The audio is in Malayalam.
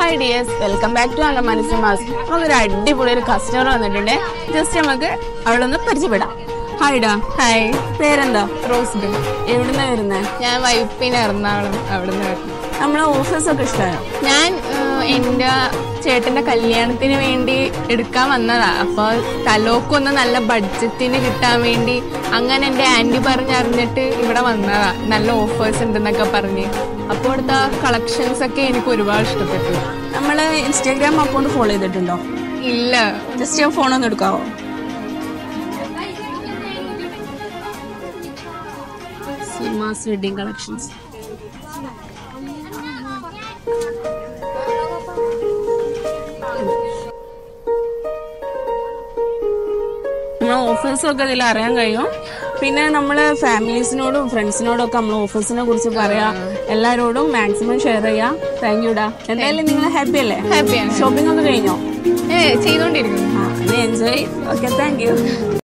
hi dears welcome back to അല്ല മനസ്സിമാസ് നമുക്കൊരു അടിപൊളി ഒരു കസ്റ്റമർ വന്നിട്ടുണ്ട് ജസ്റ്റ് നമുക്ക് അവിടെ ഒന്ന് പരിചയപ്പെടാം ഹായ്ഡാ ഹായ് പേരെന്താ റോസ് ബിൻ എവിടുന്ന വരുന്നേ ഞാൻ വൈപ്പിന് എറണാകുളം അവിടെ നിന്ന് വരുന്നു നമ്മളെ ഓഫീസൊക്കെ ഇഷ്ടമായോ ഞാൻ ഏഹ്, എൻ്റെ ചേട്ടന്റെ കല്യാണത്തിന് വേണ്ടി എടുക്കാൻ വന്നതാ അപ്പൊ തലോക്കൊന്ന് നല്ല ബഡ്ജറ്റിന് കിട്ടാൻ വേണ്ടി അങ്ങനെ എൻ്റെ ആന്റി പറഞ്ഞറിഞ്ഞിട്ട് ഇവിടെ വന്നതാ നല്ല ഓഫേഴ്സ് ഉണ്ടെന്നൊക്കെ പറഞ്ഞ് അപ്പോൾ ഇവിടുത്തെ കളക്ഷൻസ് ഒക്കെ എനിക്ക് ഒരുപാട് ഇഷ്ടപ്പെട്ടു നമ്മള് ഇൻസ്റ്റാഗ്രാം അക്കൗണ്ട് ഫോളോ ചെയ്തിട്ടുണ്ടോ ഇല്ല ജസ്റ്റ് ഫോൺ ഒന്ന് എടുക്കാവോ സീമാസ് വെഡിങ് കളക്ഷൻസ് നമ്മളെ ഓഫേഴ്സൊക്കെ ഇതിൽ അറിയാൻ കഴിയും പിന്നെ നമ്മള് ഫാമിലീസിനോടും ഫ്രണ്ട്സിനോടും ഒക്കെ നമ്മൾ ഓഫേഴ്സിനെ കുറിച്ച് പറയാ എല്ലാരോടും മാക്സിമം ഷെയർ ചെയ്യാം താങ്ക് യുടാ എന്തായാലും നിങ്ങൾ ഹാപ്പി അല്ലേ ഹാപ്പിയാണ് ഷോപ്പിംഗ് ഒക്കെ കഴിഞ്ഞോ ഏ ചെയ്തോണ്ടിരിക്കുന്നു ആ എൻജോയ് ഓക്കെ താങ്ക് യു